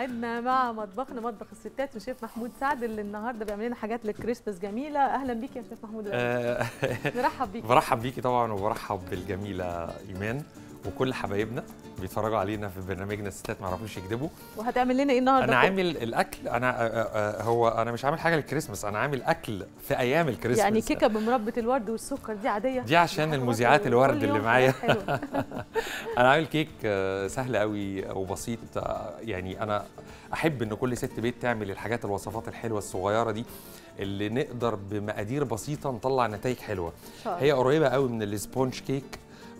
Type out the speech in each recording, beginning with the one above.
موعدنا مع مطبخنا مطبخ الستات وشيف محمود سعد اللي النهارده بيعمل لنا حاجات للكريسماس جميله اهلا بيك يا شيف محمود آه، نرحب بيك برحب بيكي طبعا وبرحب بالجميله ايمان وكل حبايبنا بيتفرجوا علينا في برنامجنا الستات ما يعرفوش يكذبوا وهتعمل لنا ايه النهارده انا عامل الاكل انا آه، آه، هو انا مش عامل حاجه للكريسماس انا عامل اكل في ايام الكريسماس يعني كيكه بمربى الورد والسكر دي عاديه دي عشان حاجة المذيعات برضه الورد كل اللي يوم معايا حاجات حلوة. انا عامل كيك آه، سهل قوي وبسيط آه، يعني انا احب ان كل ست بيت تعمل الحاجات الوصفات الحلوه الصغيره دي اللي نقدر بمقادير بسيطه نطلع نتائج حلوه شاء هي قريبه قوي من السبونج كيك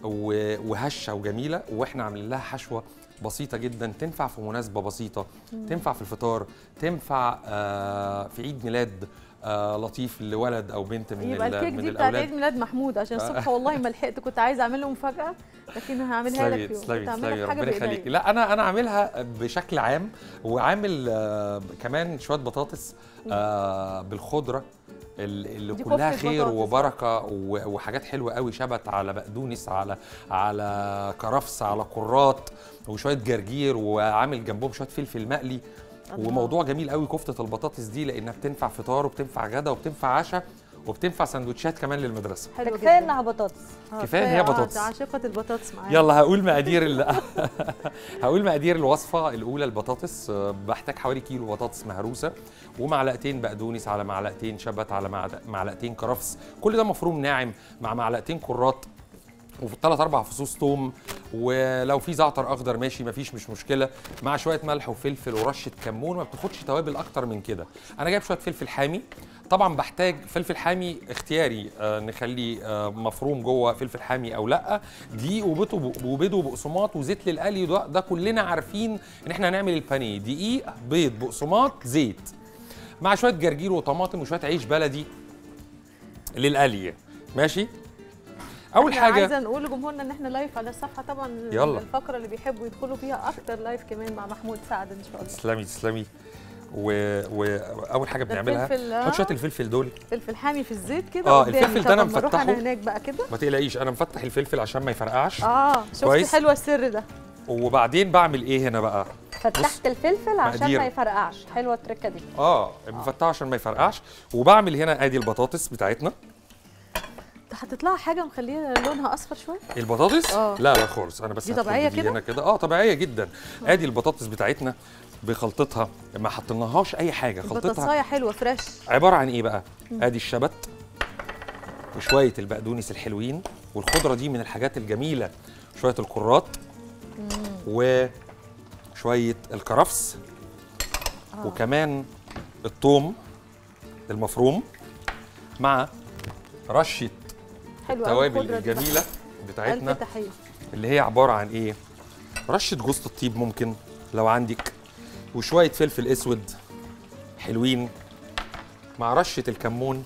و- وهشه وجميله واحنا عاملين لها حشوه بسيطه جدا تنفع في مناسبه بسيطه تنفع في الفطار تنفع آه، في عيد ميلاد آه، لطيف لولد او بنت من يبقى ال- الكيك من دي بتاعت عيد الاولاد ميلاد محمود عشان الصبح والله ما لحقت كنت عايزه اعمل له مفاجاه لكن هعملها لك تسلمي في يوم تسلمي كنت هعملها تسلمي في حاجه ربنا يخليك بإيديا. لا انا انا عاملها بشكل عام وعامل آه، كمان شويه بطاطس آه، بالخضره ال- اللي دي كلها كفتة خير بطاطس. وبركه و- وحاجات حلوه قوي شبت على بقدونس على على كرفس على كرات وشويه جرجير وعامل جنبهم شويه فلفل مقلي الله. وموضوع جميل قوي كفته البطاطس دي لانها بتنفع فطار وبتنفع غدا وبتنفع عشاء وبتنفع سندوتشات كمان للمدرسه حلوه كفايه جدا انها بطاطس آه، كفاية إن هي آه، بطاطس. عاشقه البطاطس معايا يلا هقول مقادير ال... هقول مقادير الوصفه الاولى البطاطس آه، بحتاج حوالي كيلو بطاطس مهروسه ومعلقتين بقدونس على معلقتين شبت على معلق- معلقتين كرفس كل ده مفروم ناعم مع معلقتين كرات وفي ثلاث اربع فصوص توم ولو في زعتر اخضر ماشي مفيش مش مشكله مع شويه ملح وفلفل ورشه كمون ما بتاخدش توابل اكتر من كده انا جايب شويه فلفل حامي طبعا بحتاج فلفل حامي اختياري آه نخليه آه مفروم جوه فلفل حامي او لا دقيق وبيض وب- وبيض وبقسماط وزيت للقلي ده, ده كلنا عارفين ان احنا هنعمل البانيه دقيق بيض بقسماط زيت مع شويه جرجير وطماطم وشويه عيش بلدي للقلي ماشي اول إحنا حاجه عايزه نقول لجمهورنا ان احنا لايف على الصفحه طبعا يلا. الفقره اللي بيحبوا يدخلوا فيها اكتر لايف كمان مع محمود سعد ان شاء الله تسلمي تسلمي و... واول حاجه ده بنعملها الفلفل، آه. حط شويه الفلفل دول فلفل حامي في الزيت كده آه، قدامي. الفلفل ده طب أنا أما أروح مفتحه. انا هناك بقى كده ما تقلقيش انا مفتح الفلفل عشان ما يفرقعش اه شفتي كويس. حلوه السر ده وبعدين بعمل ايه هنا بقى فتحت الفلفل عشان مقادير. ما يفرقعش حلوه التركه دي اه مفتحه عشان ما يفرقعش وبعمل هنا ادي البطاطس بتاعتنا ده هتطلع حاجه مخليها لونها اصفر شويه البطاطس آه. لا لا خالص انا بس دي هدخل طبيعية بدي كده؟ هنا كده اه طبيعيه جدا ادي البطاطس بتاعتنا بخلطتها ما حطيناهاش اي حاجه خلطتها البطاطسايه حلوه فريش عباره عن ايه بقى ادي الشبت وشويه البقدونس الحلوين والخضره دي من الحاجات الجميله شويه الكرات وشويه الكرفس آه. وكمان الثوم المفروم مع رشه حلوه أوي التوابل الخضرة دي بقى. الجميله بتاعتنا الف تحيه اللي هي عباره عن ايه رشه جوز الطيب ممكن لو عندك وشويه فلفل اسود حلوين مع رشه الكمون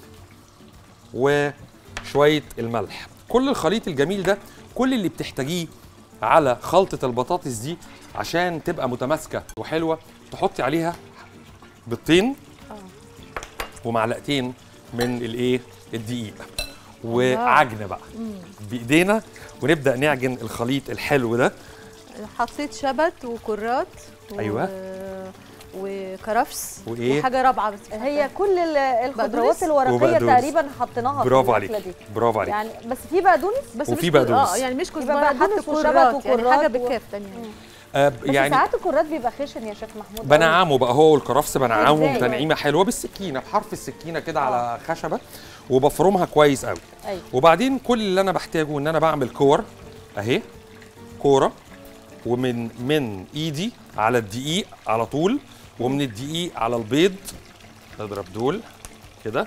وشويه الملح كل الخليط الجميل ده كل اللي بتحتاجيه على خلطه البطاطس دي عشان تبقى متماسكه وحلوه تحطي عليها بيضتين ومعلقتين من الايه الدقيق وعجن بقى بايدينا ونبدا نعجن الخليط الحلو ده حطيت شبت وكرات و... أيوة. وكرفس وإيه؟ وحاجه رابعه بس هي كل ال- الخضروات بقدونس؟ الورقيه وبقدونس. تقريبا حطيناها في برافو عليك الأكلة دي برافو عليك يعني بس في بقدونس بس وفي مش بقدونس. اه يعني مش كزبره يبقى حتى بقدونس وشبت كرات يعني وكرات حاجه و- بالكاف تانية يعني. آه بس يعني ساعات الكرات بيبقى خشن يا شيخ محمود قوي. بنعمه بقى هو والكرفس بنعمه إزاي؟ تنعيمه حلوه بالسكينه بحرف السكينه كده على خشبه وبفرمها كويس قوي ايوه وبعدين كل اللي انا بحتاجه ان انا بعمل كور اهي كوره ومن من ايدي على الدقيق على طول ومن الدقيق على البيض نضرب دول كده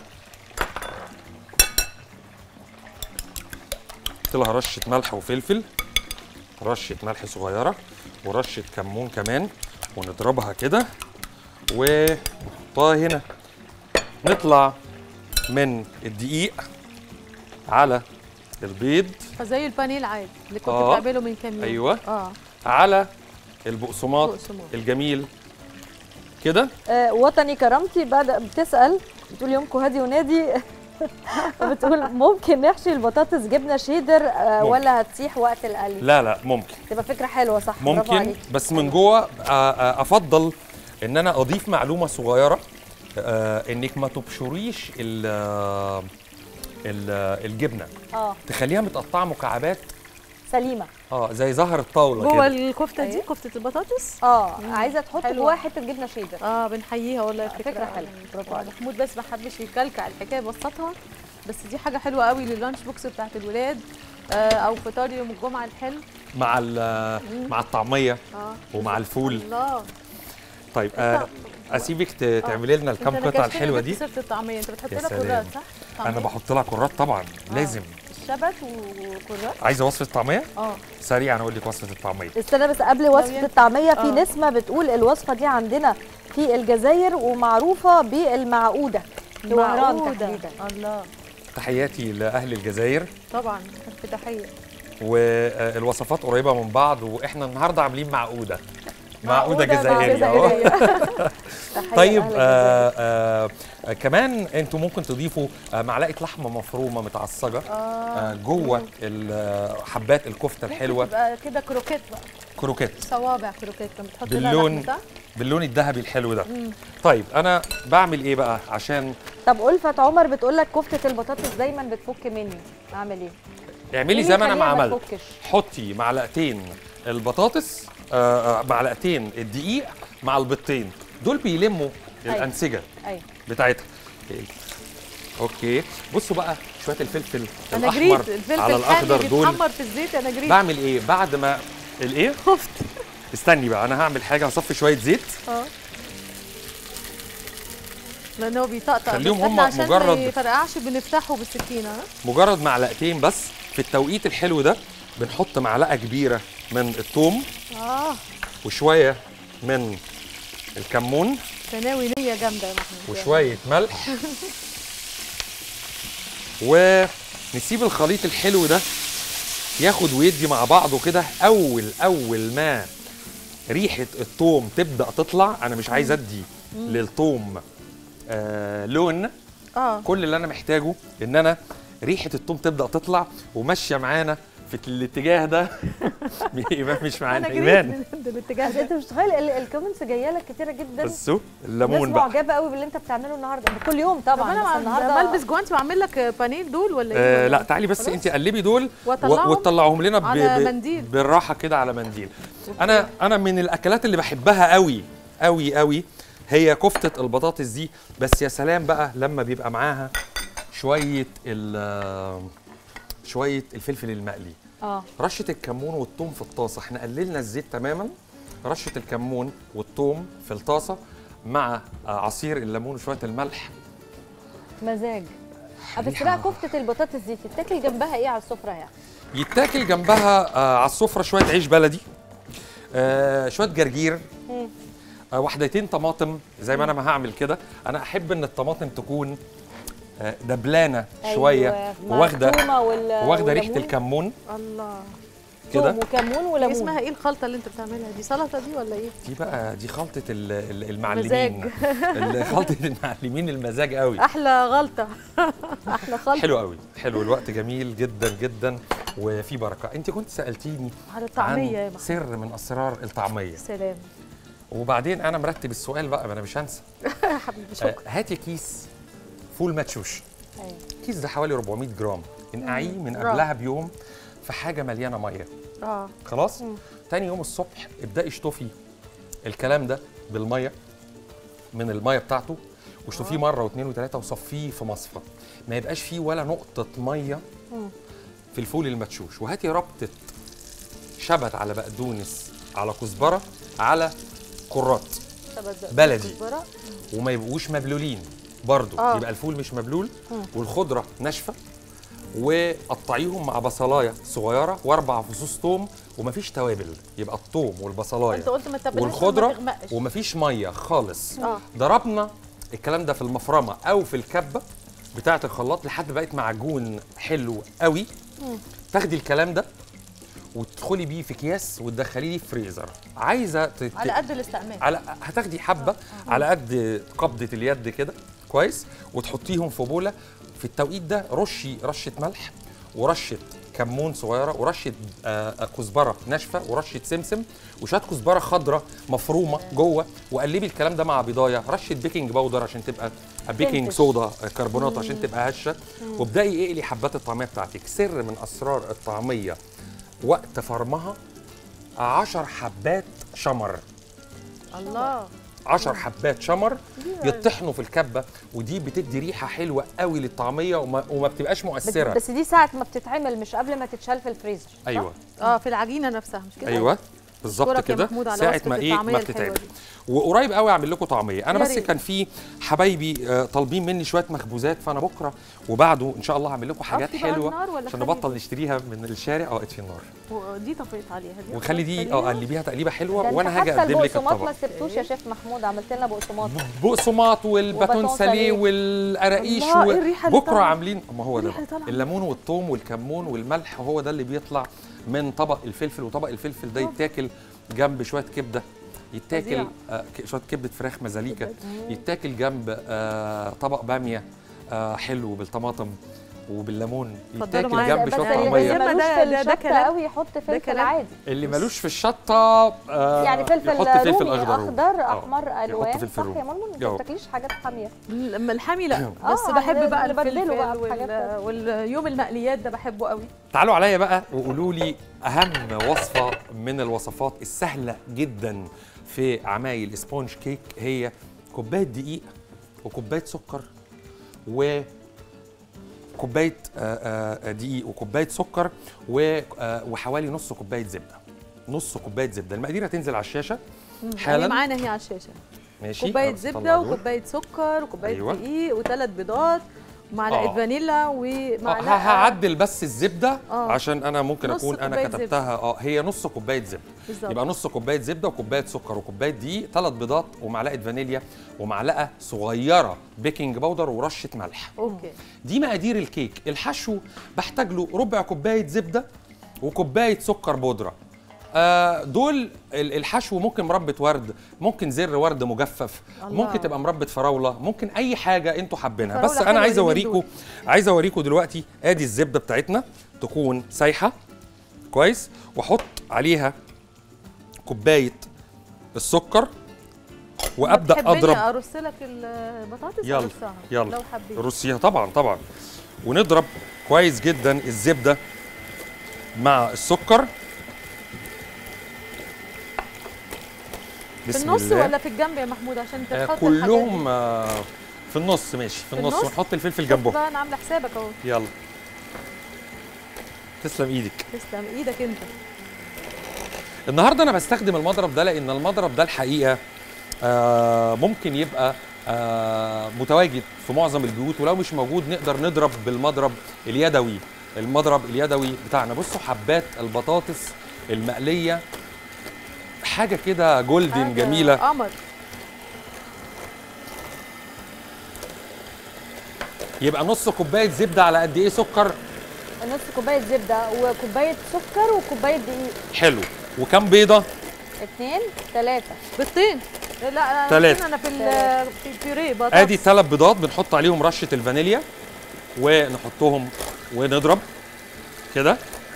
حط لها رشه ملح وفلفل رشه ملح صغيره ورشه كمون كمان ونضربها كده ونحطها هنا نطلع من الدقيق على البيض فزي البانيه العادي اللي كنت آه. بتعمله من كام يوم ايوه اه على البقسماط بقسماط. الجميل كده آه وطني كرامتي بعد بتسال بتقول يومكم هادي ونادي بتقول ممكن نحشي البطاطس جبنه شيدر آه ممكن. ولا هتسيح وقت القلي لا لا ممكن تبقى فكره حلوه صح برافو ممكن عليك. بس من جوه آه، آه، افضل ان انا اضيف معلومه صغيره آه انك ما تبشريش ال ال- الجبنه اه تخليها متقطعه مكعبات سليمه اه زي زهر الطاوله جوه كده الكفته دي أيوة. كفته البطاطس اه مم. عايزه تحط حلوة. جواها حته جبنه شيدر اه بنحييها والله فكره, فكرة حلوة. برافو عليك. محمود بس ما حبش يكلكع الحكايه بسطها بس دي حاجه حلوه قوي لللانش بوكس بتاعت الولاد آه او فطار يوم الجمعه الحلو مع ال- مع الطعميه اه ومع الفول الله طيب آه اسيبك ت- تعملي لنا الكام انت قطعه نكشتني الحلوه جبت دي سيره الطعميه انت بتحط يا لها سلام. كرات صح؟ انا طعمية. بحط لها كرات طبعا لازم الشبت وكرات عايزه وصفه طعميه اه سريعا اقول لك وصفه الطعميه استنى بس قبل وصفه ينفع. الطعميه في آه. نسمه بتقول الوصفه دي عندنا في الجزائر ومعروفه بالمعقوده في وهران معقودة. تحديدا الله تحياتي لاهل الجزائر طبعا الف تحيه والوصفات قريبه من بعض واحنا النهارده عاملين معقوده معقوده جزائريه جزائرية. أهو. تحية طيب لأهل الجزائر. آه آه آه كمان انتوا ممكن تضيفوا آه معلقه لحمه مفرومه متعصجه اه آه جوه ال- آه، حبات الكفته الحلوه تبقى كده كروكيت بقى كروكيت صوابع كروكيت لما بتحط لها باللون لحمة، صح؟ باللون الذهبي الحلو ده مم. طيب انا بعمل ايه بقى عشان طب ألفت عمر بتقول لك كفته البطاطس دايما بتفك مني اعمل ايه اعملي إيه زي ما انا اللي ما يخليها ما عملت تفكش؟ حطي معلقتين البطاطس آه آه، معلقتين الدقيق مع البيضتين دول بيلموا أيوة. الانسجه ايوه بتاعتها اوكي بصوا بقى شويه الفلفل انا جريت الاحمر الفلفل على الاخضر الحامي دول بيتحمر في الزيت انا جريت بعمل ايه بعد ما الايه خفت استني بقى انا هعمل حاجه هصفي شويه زيت اه لان هو بيطقطق خليهم بس إحنا هما عشان مجرد- ما يفرقعش بنفتحه بالسكينه ها مجرد معلقتين بس في التوقيت الحلو ده بنحط معلقه كبيره من الثوم اه وشويه من الكمون ثانوي نيه جامده يا محمود وشويه ملح ونسيب الخليط الحلو ده ياخد ويدي مع بعضه كده اول اول ما ريحه الثوم تبدا تطلع انا مش عايز ادي للثوم آه لون اه كل اللي انا محتاجه ان انا ريحه الثوم تبدا تطلع وماشيه معانا في الاتجاه ده ايمان مش معانا انا جريت ايمان من الاتجاه بس ده انت مش متخيل ال- الكومنتس جايه لك كتيره جدا بصوا ناس الليمون بقى معجبه قوي باللي انت بتعمله النهارده كل يوم طب طبعا انا بس مع- النهارده بلبس جوانتي واعمل لك بانيل دول ولا ايه آه ولا لا إيه؟ تعالي بس خلاص؟ انت قلبي دول وأطلعهم و- وتطلعهم لنا ب... على ب- منديل. بالراحه كده على منديل انا انا من الاكلات اللي بحبها قوي قوي قوي هي كفته البطاطس دي بس يا سلام بقى لما بيبقى معاها شويه ال شويه الفلفل المقلي اه رشه الكمون والثوم في الطاسه احنا قللنا الزيت تماما رشه الكمون والثوم في الطاسه مع آه، عصير الليمون وشويه الملح مزاج بس ريحة. بقى كفته البطاطس دي تتاكل جنبها ايه على السفره يعني يتاكل جنبها آه على السفره شويه عيش بلدي آه شويه جرجير مم. آه وحدتين طماطم زي ما انا ما هعمل كده انا احب ان الطماطم تكون آه دبلانه شويه أيوة، مع واخده الثومة وال- واخده ريحه والليمون. الكمون الله كده ثوم وكمون دي وليمون اسمها ايه الخلطه اللي انت بتعملها دي سلطه دي ولا ايه دي بقى دي خلطه ال- ال- المعلمين ال- خلطه المعلمين المزاج قوي احلى غلطه احلى خلطه حلو قوي حلو الوقت جميل جدا جدا وفي بركه انت كنت سالتيني على الطعميه يا عن محمود سر من اسرار الطعميه سلام وبعدين انا مرتب السؤال بقى ما انا مش هنسى يا حبيبي آه، شكرا هاتي كيس فول مدشوش أيوة. الكيس ده حوالي 400 جرام انقعيه من جرام. قبلها بيوم في حاجه مليانه ميه اه خلاص مم. تاني يوم الصبح ابداي اشطفي الكلام ده بالميه من الميه بتاعته واشطفيه مره واثنين وثلاثه وصفيه في مصفى ما يبقاش فيه ولا نقطه ميه مم. في الفول المدشوش وهاتي ربطه شبت على بقدونس على كزبره على كرات بلدي. كزبرة. وما يبقوش مبلولين برضو آه. يبقى الفول مش مبلول مم. والخضره ناشفه وقطعيهم مع بصلايه صغيره واربع فصوص توم ومفيش توابل يبقى التوم والبصلايه انت قلت ما تتبلش والخضره ما تغمقش ومفيش ميه خالص اه ضربنا الكلام ده في المفرمه او في الكبه بتاعه الخلاط لحد بقت معجون حلو قوي مم. تاخدي الكلام ده وتدخلي بيه في اكياس وتدخليه ليه في فريزر عايزه تت... على قد الاستعمال على هتاخدي حبه على قد قبضه اليد كده كويس وتحطيهم في بوله في التوقيت ده رشي رشه ملح ورشه كمون صغيره ورشه آه، آه، كزبره ناشفه ورشه سمسم وشويه كزبره خضراء مفرومه جوه وقلبي الكلام ده مع بيضايه رشه بيكنج باودر عشان تبقى بيكنج تنفش. صودا آه، كربونات عشان تبقى هشه وابداي اقلي حبات الطعميه بتاعتك سر من اسرار الطعميه وقت فرمها 10 حبات شمر الله 10 حبات شمر يطحنوا في الكبه ودي بتدي ريحه حلوه قوي للطعميه وما, وما بتبقاش بس, مؤثره بس دي ساعه ما بتتعمل مش قبل ما تتشال في الفريزر صح؟ ايوه اه في العجينه نفسها مش كده ايوه بالظبط أشكرك يا كده محمود على ساعه وصفة ما ايه الطعمية ما الحلوة بتتعمل دي. وقريب قوي اعمل لكم طعميه انا يا بس ريت. كان في حبايبي آه، طالبين مني شويه مخبوزات فانا بكره وبعده ان شاء الله هعمل لكم حاجات أطفي بقى حلوه النار ولا عشان خلي نبطل نشتريها من الشارع اه اطفي النار ودي طفيت عليها دي وخلي دي خليها. اه قلبيها تقليبه ده حلوه انت وانا هاجي حتى اقدم لك البقسماط الطبق ما سبتوش يا شيف محمود عملت لنا بقسماط بقسماط والباتون وباتون ساليه ساليه. والقراقيش الله، و... إيه الريحة اللي بكره طالعة؟ عاملين ما هو ده الريحة اللي بقى. طالعة. الليمون والثوم والكمون والملح هو ده اللي بيطلع من طبق الفلفل وطبق الفلفل ده يتاكل جنب شويه كبده يتاكل فظيع. آه ك- شويه كبده فراخ مزاليكا يتاكل جنب آه طبق باميه آه حلو بالطماطم وبالليمون اتفضلوا يتاكل معايا. جنب بس شويه اللي طعميه ده- ملوش ده- في ده الشطه كلام. قوي يحط فلفل كلام. عادي اللي ملوش في الشطه آه يعني فلفل يحط فلفل رومي اخضر رومي. اخضر آه، احمر يحط الوان فلفل صح رومي. يا مرمون انت أه. ما بتاكليش حاجات حاميه لما الحامي لا آه، بس بحب بقى نبدله الفلفل بقى وال... بحاجات واليوم المقليات ده بحبه قوي تعالوا عليا بقى وقولوا لي اهم وصفه من الوصفات السهله جدا في عمايل سبونج كيك هي كوبايه دقيق وكوبايه سكر و كوبايه آه، آه، دقيق وكوبايه سكر و- آه، وحوالي نص كوبايه زبده نص كوبايه زبده المقادير هتنزل على الشاشه هي حالا معانا هي على الشاشه ماشي كوبايه أنا زبده بطلع دول. وكوبايه سكر وكوبايه أيوة. دقيق وثلاث بيضات ومعلقه آه. فانيلا آه، ومعلقه ه- هعدل بس الزبده آه. عشان انا ممكن نص اكون انا كوباية كتبتها اه هي نص كوبايه زبده بالظبط يبقى نص كوبايه زبده وكوبايه سكر وكوبايه دقيق ثلاث بيضات ومعلقه فانيليا ومعلقه صغيره بيكنج باودر ورشه ملح اوكي دي مقادير الكيك الحشو بحتاج له ربع كوبايه زبده وكوبايه سكر بودره آه دول ال- الحشو ممكن مربى ورد ممكن زر ورد مجفف الله. ممكن تبقى مربى فراوله ممكن اي حاجه انتوا حابينها بس فراولة انا حلوة عايز اليومين اوريكم عايز اوريكم دلوقتي ادي الزبده بتاعتنا تكون سايحه كويس واحط عليها كوبايه السكر وابدا تحبني اضرب ارص لك البطاطس يلا، أرصها يلا. لو حبيت رصيها طبعا طبعا ونضرب كويس جدا الزبده مع السكر في بسم النص الله ولا في الجنب يا محمود عشان انت آه تحط كلهم آه في النص ماشي في في النص النص؟ ونحط الفلفل الحاجات دي. جنبه بقى انا عامله حسابك اهو يلا تسلم ايدك تسلم ايدك انت النهارده انا بستخدم المضرب ده لان المضرب ده الحقيقه آه ممكن يبقى آه متواجد في معظم البيوت ولو مش موجود نقدر نضرب بالمضرب اليدوي المضرب اليدوي بتاعنا بصوا حبات البطاطس المقليه حاجه كده جولدن حاجة جميله قمر يبقى نص كوبايه زبده على قد ايه سكر نص كوبايه زبده وكوبايه سكر وكوبايه دقيق حلو وكم بيضه اثنين ثلاثه بيضتين لا انا تلاتة. انا في ال- في البيوريه بطاطس ادي ثلاث بيضات بنحط عليهم رشه الفانيليا ونحطهم ونضرب كده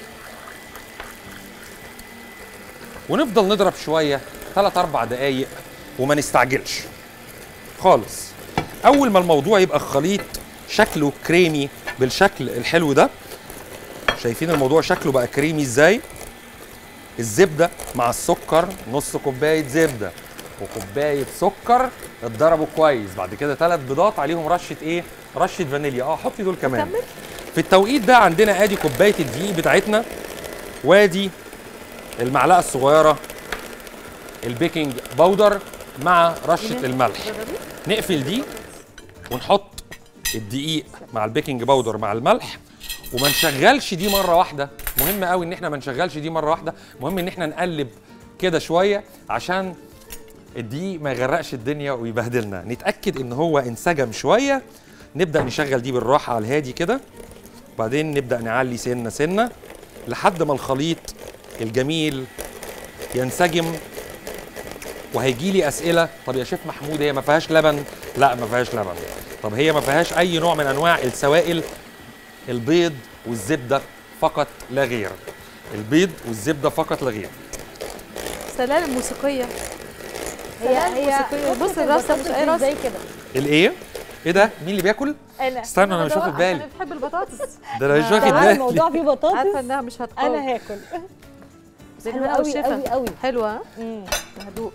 ونفضل نضرب شويه ثلاث اربع دقايق وما نستعجلش خالص اول ما الموضوع يبقى الخليط شكله كريمي بالشكل الحلو ده شايفين الموضوع شكله بقى كريمي ازاي الزبده مع السكر نص كوبايه زبده وكوبايه سكر اتضربوا كويس بعد كده ثلاث بيضات عليهم رشه ايه رشه فانيليا اه حطي دول كمان كمل. في التوقيت ده عندنا ادي كوبايه الدقيق بتاعتنا وادي المعلقه الصغيره البيكنج باودر مع رشه الملح جربي. نقفل دي ونحط الدقيق مع البيكنج باودر مع الملح وما نشغلش دي مره واحده مهم قوي ان احنا ما نشغلش دي مره واحده مهم ان احنا نقلب كده شويه عشان الدقيق ما يغرقش الدنيا ويبهدلنا نتاكد ان هو انسجم شويه نبدا نشغل دي بالراحه على الهادي كده وبعدين نبدا نعلي سنه سنه لحد ما الخليط الجميل ينسجم وهيجي لي اسئله طب يا شيف محمود هي ما فيهاش لبن لا ما فيهاش لبن طب هي ما فيهاش اي نوع من انواع السوائل البيض والزبده فقط لا غير البيض والزبده فقط لا غير سلالم موسيقيه هي سلام هي موسيقية. رصة بص الرصة البطاطس مش أي دي رصة. ازاي كده الايه ايه ده مين اللي بياكل انا استنى انا مش ده واخد عشان بالي بتحب البطاطس ده انا مش واخد تعالى بالي الموضوع فيه عارفه بطاطس انها مش هتقاوم انا هاكل بالهنا حلوة قوي والشفا. قوي قوي حلوه ها؟ مم. هدوء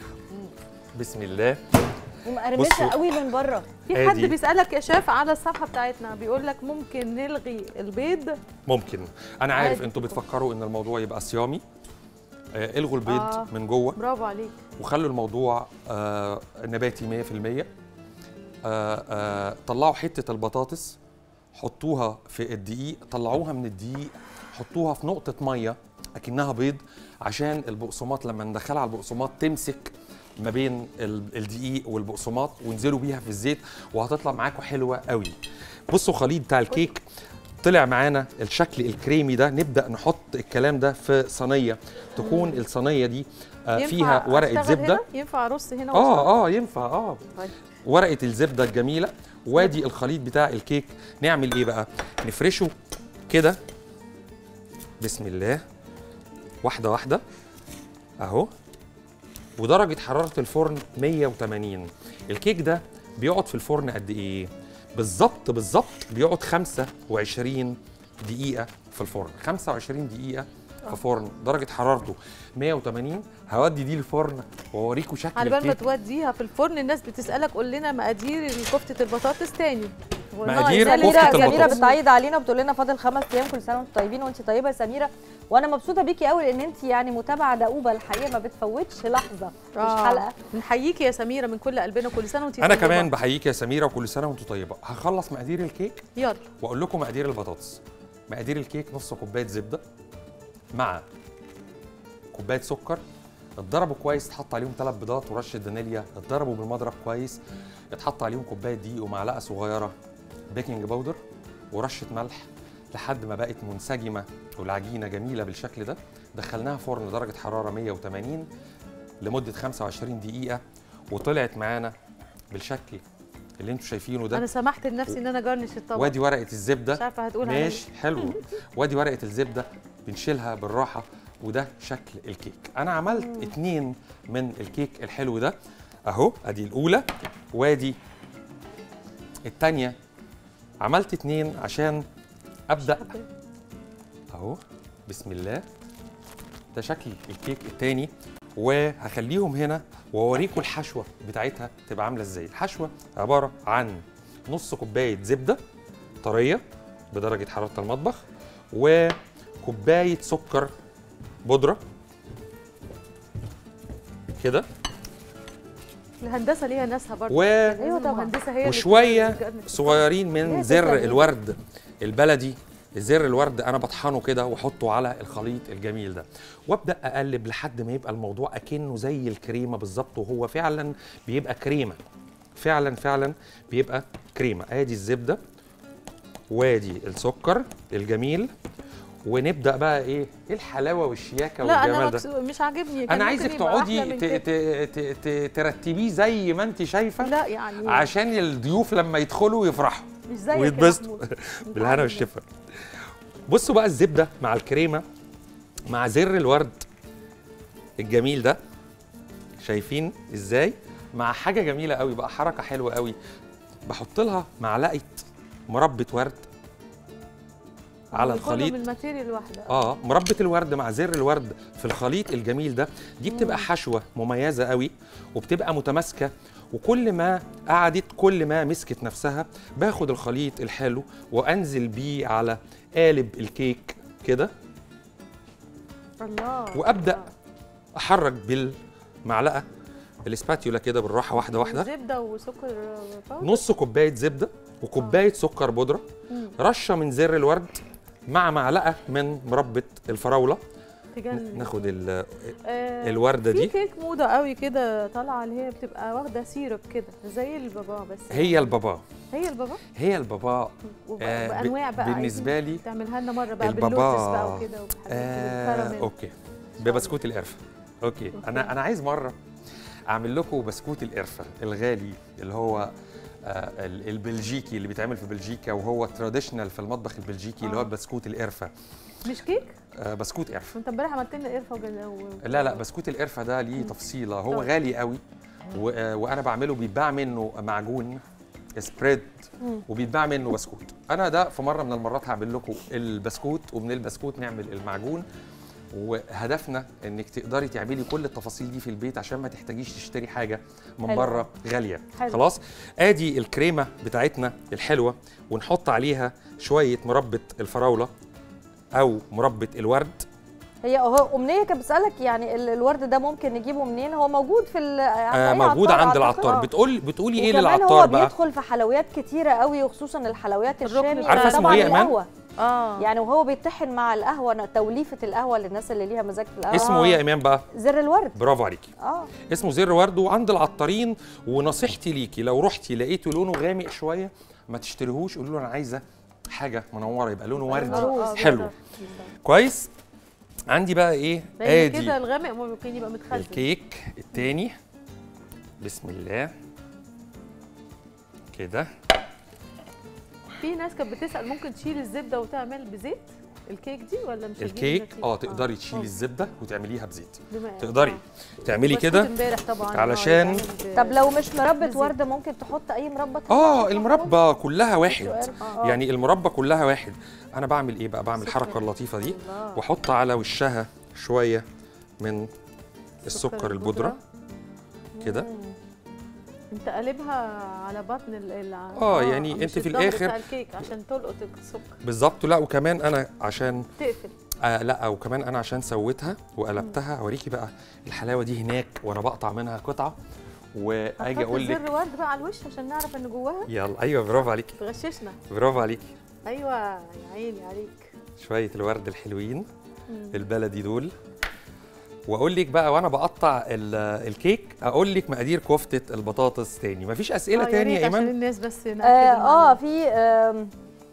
بسم الله ومقرمشه بصوا. قوي من بره في حد آدي. بيسالك يا شيف على الصفحه بتاعتنا بيقول لك ممكن نلغي البيض ممكن انا عارف عادي. انتوا بتفكروا ان الموضوع يبقى صيامي آه الغوا البيض آه. آه. من جوه برافو عليك وخلوا الموضوع آه نباتي 100% آه آه طلعوا حته البطاطس حطوها في الدقيق طلعوها من الدقيق حطوها في نقطه ميه اكنها بيض عشان البقسماط لما ندخلها على البقسماط تمسك ما بين ال- الدقيق والبقسماط وانزلوا بيها في الزيت وهتطلع معاكم حلوه قوي بصوا خليط بتاع الكيك طلع معانا الشكل الكريمي ده نبدا نحط الكلام ده في صينيه تكون الصينيه دي آه ينفع فيها ورقه أشتغل زبده هنا؟ ينفع ارص هنا وأشتغل؟ اه اه ينفع اه طيب. ورقه الزبده الجميله وادي الخليط بتاع الكيك نعمل ايه بقى نفرشه كده بسم الله واحده واحده اهو ودرجه حراره الفرن 180 الكيك ده بيقعد في الفرن قد ايه بالظبط بالظبط بيقعد 25 دقيقه في الفرن 25 دقيقه في فرن درجه حرارته 180 هودي دي الفرن واوريكم شكل على بال ما الكيك توديها في الفرن الناس بتسالك قول لنا مقادير كفته البطاطس تاني مقادير والله كفتة سميره البطاطس. سميره بتعيد علينا وبتقول لنا فاضل خمس ايام كل سنه وانتم طيبين وانت طيبه يا سميره وانا مبسوطه بيكي قوي لان انت يعني متابعه دؤوبه الحقيقه ما بتفوتش لحظه مش آه. حلقه نحييكي يا سميره من كل قلبنا كل سنه وانت انا كمان بحييك يا سميره وكل سنه وانتم طيبه هخلص مقادير الكيك يلا واقول لكم مقادير البطاطس مقادير الكيك نص كوبايه زبده مع كوبايه سكر اتضربوا كويس اتحط عليهم ثلاث بيضات ورشه فانيليا اتضربوا بالمضرب كويس اتحط عليهم كوبايه دقيق ومعلقه صغيره بيكنج باودر ورشه ملح لحد ما بقت منسجمه والعجينه جميله بالشكل ده دخلناها فرن درجه حراره 180 لمده 25 دقيقه وطلعت معانا بالشكل اللي انتم شايفينه ده انا سمحت لنفسي ان انا جرنش الطبق وادي ورقه الزبده مش عارفه هتقول على إيه. ماشي حلو وادي ورقه الزبده بنشيلها بالراحه وده شكل الكيك انا عملت اتنين من الكيك الحلو ده اهو ادي الاولى وادي التانية عملت اتنين عشان ابدا اهو بسم الله ده شكل الكيك التاني وهخليهم هنا واوريكم الحشوه بتاعتها تبقى عامله ازاي الحشوه عباره عن نص كوبايه زبده طريه بدرجه حراره المطبخ وكوبايه سكر بودره كده الهندسه ليها ناسها برضه و ايوه طبعا الهندسه هي اللي وشويه بتجرنش. صغيرين من ليه زر تسلم الورد البلدي زر الورد انا بطحنه كده واحطه على الخليط الجميل ده وابدا اقلب لحد ما يبقى الموضوع اكنه زي الكريمه بالظبط وهو فعلا بيبقى كريمه فعلا فعلا بيبقى كريمه ادي الزبده وادي السكر الجميل ونبدا بقى ايه ايه الحلاوه والشياكه لا انا والجمال ده مكسو... مش عاجبني كان انا ممكن عايزك يبقى تقعدي أحلى من ت- كده. ت- ت- ت- ترتبيه زي ما انت شايفه لا يعني عشان الضيوف لما يدخلوا يفرحوا مش زيك يا ويتبسطوا محمود. بالهنا والشفا بصوا بقى الزبده مع الكريمه مع زر الورد الجميل ده شايفين ازاي مع حاجه جميله قوي بقى حركه حلوه قوي بحط لها معلقه مربى ورد على كله الخليط من ماتيريال واحده اه مربى الورد مع زر الورد في الخليط الجميل ده دي بتبقى حشوه مميزه قوي وبتبقى متماسكه وكل ما قعدت كل ما مسكت نفسها باخد الخليط الحلو وانزل بيه على قالب الكيك كده الله وأبدأ الله. احرك بالمعلقه الاسباتيولا كده بالراحه واحده واحده زبده وسكر باودر نص كوبايه زبده وكوبايه سكر بودره مم. رشه من زر الورد مع معلقه من مربى الفراوله تجنن ناخد ال- آه، الورده في دي كيك موضه قوي كده طالعه اللي هي بتبقى واخده سيرب كده زي البابا بس هي البابا هي البابا هي البابا وب- آه، ب- بانواع بقى بالنسبة عايزين لي تعملها لنا مره بقى البابا- باللوتس بقى وكده وبحاجات آه بالكراميل اوكي ببسكوت القرفه أوكي. أوكي. انا انا عايز مره اعمل لكم بسكوت القرفه الغالي اللي هو آه، ال- البلجيكي اللي بيتعمل في بلجيكا وهو تراديشنال في المطبخ البلجيكي اللي هو آه. بسكوت القرفه مش كيك آه، بسكوت قرفه وانت امبارح عملت لنا قرفه وجل... و... لا لا بسكوت القرفه ده ليه تفصيله هو طبعا. غالي قوي و- آه، وانا بعمله بيتباع منه معجون سبريد وبيتباع منه بسكوت انا ده في مره من المرات هعمل لكم البسكوت ومن البسكوت نعمل المعجون وهدفنا انك تقدري تعملي كل التفاصيل دي في البيت عشان ما تحتاجيش تشتري حاجه من حلو. بره غاليه حلو. خلاص ادي الكريمه بتاعتنا الحلوه ونحط عليها شويه مربى الفراوله او مربى الورد هي هو امنيه كانت بتسالك يعني ال- الورد ده ممكن نجيبه منين هو موجود في ال- عند آه أي موجود عطار عند أعتقد. العطار آه. بتقول بتقولي ايه وكمان للعطار هو بقى بيدخل في حلويات كتيره قوي وخصوصا الحلويات الركن الشامي بتاع- عارفة اسمه طبعا إيه يا إيمان؟ القهوه اه يعني وهو بيطحن مع القهوه توليفه القهوه للناس اللي ليها مزاج في القهوه اسمه ايه يا ايمان بقى زر الورد برافو عليكي اه اسمه زر ورد وعند العطارين ونصيحتي ليكي لو رحتي لقيتوا لونه غامق شويه ما تشتريهوش قولوا له انا عايزه حاجه منوره يبقى لونه وردي آه، حلو. بالظبط. كويس عندي بقى ايه لان كده ادي الغامق ممكن يبقى متخزن الكيك التاني بسم الله كده في ناس كانت بتسال ممكن تشيل الزبده وتعمل بزيت الكيك دي ولا مش هتجيب الكيك نتيجة؟ اه تقدري تشيلي آه. الزبده وتعمليها بزيت بما- تقدري آه. تعملي بسكوت كده امبارح طبعا آه، علشان- يتعمل ب- طب لو مش مربى بزيت. ورد ممكن تحط اي مربى تاني؟ اه المربى كلها واحد سؤال. آه. يعني المربى كلها واحد انا بعمل ايه بقى بعمل الحركه اللطيفه دي الله. واحط على وشها شويه من السكر البودره كده انت قلبها على بطن ال ال- آه، يعني مش انت في الظهر الآخر- بتاع الكيك عشان تلقط السكر بالظبط لا وكمان انا عشان تقفل آه لا وكمان انا عشان سويتها وقلبتها اوريكي بقى الحلاوه دي هناك وانا بقطع منها قطعه واجي هتحط اقول لك زر ورد بقى على الوش عشان نعرف ان جواها يلا ايوه برافو عليكي تغششنا برافو عليكي ايوه يا عيني عليك شويه الورد الحلوين البلدي دول واقول لك بقى وانا بقطع ال- الكيك اقول لك مقادير كفته البطاطس تاني مفيش اسئله آه، يا تاني ريت يا عشان ايمان الناس بس نأكد اه, آه المعلومة. في آم،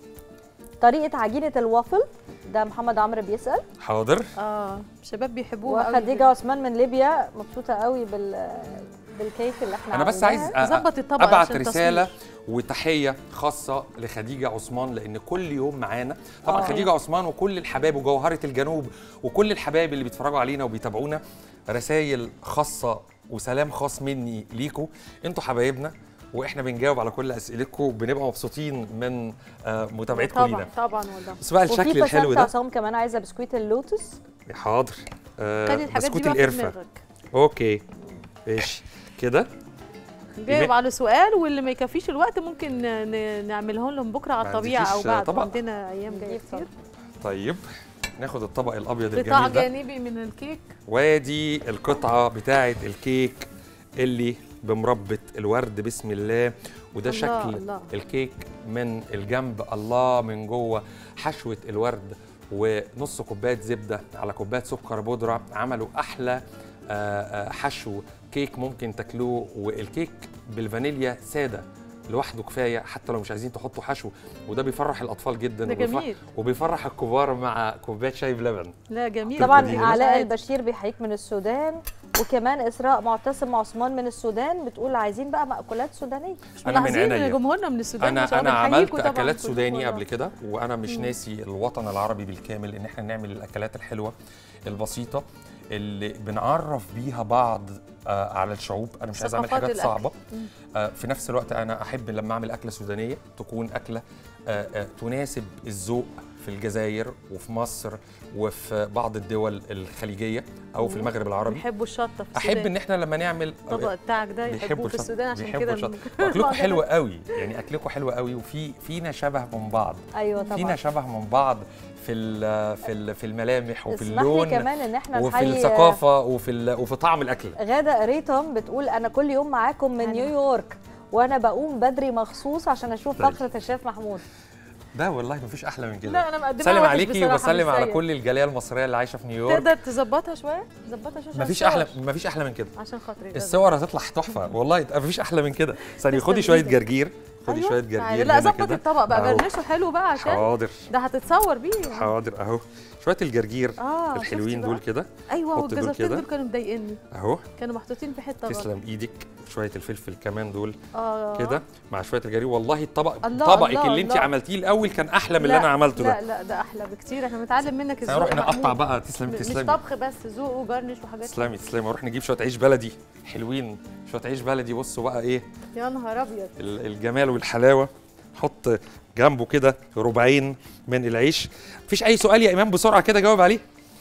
طريقه عجينه الوافل ده محمد عمرو بيسال حاضر اه شباب بيحبوها قوي وخديجه عثمان من ليبيا مبسوطه قوي بال بالكيك اللي احنا انا بس عملناه. عايز أ- ظبط الطبق ابعت عشان رساله تصوير. وتحيه خاصه لخديجه عثمان لان كل يوم معانا طبعا آه. خديجه عثمان وكل الحبايب وجوهره الجنوب وكل الحبايب اللي بيتفرجوا علينا وبيتابعونا رسائل خاصه وسلام خاص مني ليكم انتوا حبايبنا واحنا بنجاوب على كل اسئلتكم وبنبقى مبسوطين من آه، متابعتكم طبعا لينا طبعا والله بس بقى وفي الشكل الحلو بسنت ده عصام كمان عايزه بسكويت اللوتس حاضر آه خلي الحاجات دي بسكوت بقى في القرفه دماغك اوكي ماشي كده جاوب على سؤال واللي ما يكفيش الوقت ممكن ن- ن- نعملهم لهم بكره على ما الطبيعه او عندكيش بعد طبق؟ عندنا ايام جايه كتير طيب ناخد الطبق الابيض قطاع الجميل ده جانبي من الكيك وادي القطعه بتاعه الكيك اللي بمربى الورد بسم الله وده الله، شكل الله. الكيك من الجنب الله من جوه حشوه الورد ونص كوبايه زبده على كوبايه سكر بودره عملوا احلى آه، آه، حشو كيك ممكن تاكلوه والكيك بالفانيليا ساده لوحده كفايه حتى لو مش عايزين تحطوا حشو وده بيفرح الاطفال جدا ده وبيفرح- جميل. وبيفرح الكبار مع كوبايه شاي بلبن لا جميل طبعا دي علاء علاء البشير بيحييك من السودان وكمان اسراء معتصم عثمان من السودان بتقول عايزين بقى مأكولات سودانيه انا من ملاحظين عينيا ان جمهورنا من السودان ما انا شاء الله انا عملت بنحييكوا طبعاً اكلات كلكم سوداني والله. قبل كده وانا مش ناسي الوطن العربي بالكامل ان احنا نعمل الاكلات الحلوه البسيطه اللي بنعرف بيها بعض آه على الشعوب انا مش عايز اعمل ثقافات حاجات الأكل. صعبه آه في نفس الوقت انا احب لما اعمل اكله سودانيه تكون اكله آه آه تناسب الذوق في الجزائر وفي مصر وفي بعض الدول الخليجيه او في المغرب العربي بيحبوا الشطه في السودان احب ان احنا لما نعمل الطبق بتاعك ده يحبوه في الشط- السودان عشان بيحبوا كده الشط. من- واكلكم حلو قوي يعني اكلكم حلو قوي وفي فينا شبه من بعض ايوه طبعا فينا شبه من بعض في ال- في ال- في الملامح وفي اسمح لي اللون كمان ان احنا وفي نحيي الثقافه وفي ال- وفي طعم الاكل غاده ريتم بتقول انا كل يوم معاكم من أهلا. نيويورك وانا بقوم بدري مخصوص عشان اشوف طيب. فقره الشيف محمود ده والله مفيش احلى من كده لا انا مقدمه سلم وحش عليكي بصراحة، وبسلم مش على زيك. كل الجاليه المصريه اللي عايشه في نيويورك تقدر تظبطها شويه تظبطها شويه عشان مفيش الصور. احلى مفيش احلى من كده عشان خاطري ده. الصور هتطلع تحفه والله مفيش احلى من كده ثانيه تسلم خدي شويه إيدك. جرجير خدي أيوة، شويه تعالي. جرجير لا هنا ظبط كده الطبق بقى أهو. جرنشه حلو بقى عشان حاضر ده هتتصور بيه حاضر اهو شويه الجرجير اه الحلوين شفتي دول بقى؟ كده ايوه حط دول والجزرتين كده. دول كانوا مضايقني اهو كانوا محطوطين في حته غلط تسلم ايدك شويه الفلفل كمان دول اه كده مع شويه الجرجير والله الطبق الله، طبقك الله، اللي انت الله. عملتيه الاول كان احلى من اللي لا، انا عملته ده لا لا ده احلى بكتير احنا بنتعلم منك الذوق هنروح يا نقطع محمود. بقى تسلمي م- مش تسلمي طبخ بس ذوق وجرنش وحاجات تسلمي تسلمي نروح نجيب شويه عيش بلدي حلوين شويه عيش بلدي بصوا بقى ايه يا نهار ابيض ال- الجمال والحلاوه حط جنبه كده ربعين من العيش مفيش اي سؤال يا ايمان بسرعه كده جاوب عليه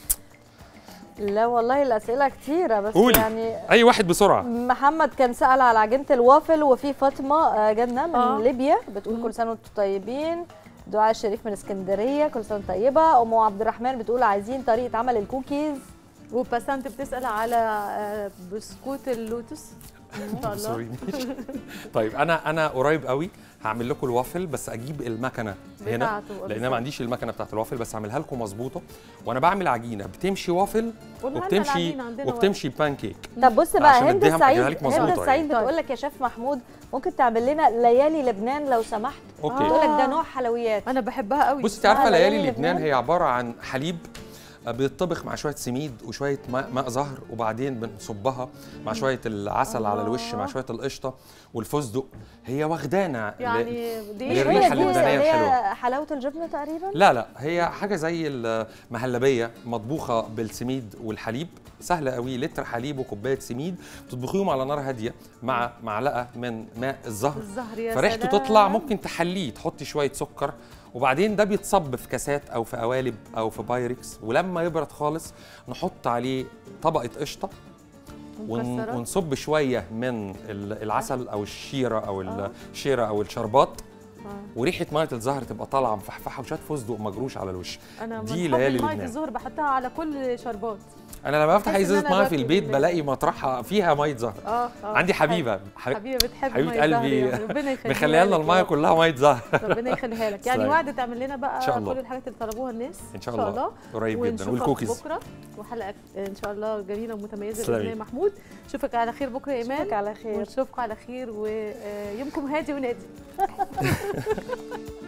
لا والله الاسئله كتيره بس قولي. يعني اي واحد بسرعه محمد كان سأل على عجينة الوافل وفي فاطمة آه، جنة من آه. ليبيا بتقول كل سنة وانتم طيبين دعاء الشريف من اسكندرية كل سنة وانتم طيبة أم عبد الرحمن بتقول عايزين طريقة عمل الكوكيز وبسنت بتسال على آه، بسكوت اللوتس ان شاء الله سوري طيب انا انا قريب قوي هعمل لكم الوافل بس اجيب المكنه هنا بتاعته لان انا ما عنديش المكنه بتاعت الوافل بس هعملها لكم مظبوطه وانا بعمل عجينه بتمشي وافل قولها لنا وبتمشي العجينة عندنا وقت. وبتمشي بانكيك طب بص بقى عشان هند أديها- السعيد أجيبها لك هند مظبوطة السعيد يعني. بتقول لك يا شيف محمود ممكن تعمل لنا ليالي لبنان لو سمحت اوكي بتقول لك ده نوع حلويات انا بحبها قوي بصي انت عارفه اسمها ليالي ليالي لبنان لبنان. هي عباره عن حليب بيطبخ مع شويه سميد وشويه ماء, ماء زهر وبعدين بنصبها مع شويه العسل على الوش مع الله. شويه القشطه والفستق هي واخدانا ل- يعني دي من مش الريحة هي دي اللبنانية اللي هي الحلوة. حلاوة الجبنة تقريبا لا لا هي حاجه زي المهلبيه مطبوخه بالسميد والحليب سهله قوي لتر حليب وكوبايه سميد تطبخيهم على نار هاديه مع معلقه من ماء الزهر الزهر يا فريحته سلام. تطلع ممكن تحليه تحطي شويه سكر وبعدين ده بيتصب في كاسات او في قوالب او في بايركس ولما يبرد خالص نحط عليه طبقه قشطه ون- ومكسرات. ونصب شويه من ال- العسل او الشيره او آه. الشيره او الشربات آه. وريحه ميه الزهر تبقى طالعه مفحفحه وشويه فستق مجروش على الوش انا من دي حب ليالي ميه لبنان. الزهر بحطها على كل شربات انا لما بفتح بحس إن ازازه أنا ميه في باكل البيت ال- بلاقي مطرحها فيها ميه زهر اه اه عندي حبيبه حبيب حبيبه بتحب حبيبة مية قلبي الزهر يعني. ربنا يخليها مخليه لنا لك الميه يا رب. كلها ميه زهر ربنا يخليها لك يعني تسلمي. وعد تعمل لنا بقى إن شاء الله. كل الحاجات اللي طلبوها الناس ان شاء الله قريب جدا ونشوفك والكوكيز بكره وحلقه ان شاء الله جميله ومتميزه تسلمي. باذن الله يا محمود اشوفك على خير بكره يا ايمان اشوفك على خير ونشوفكم على خير ويومكم هادي ونادي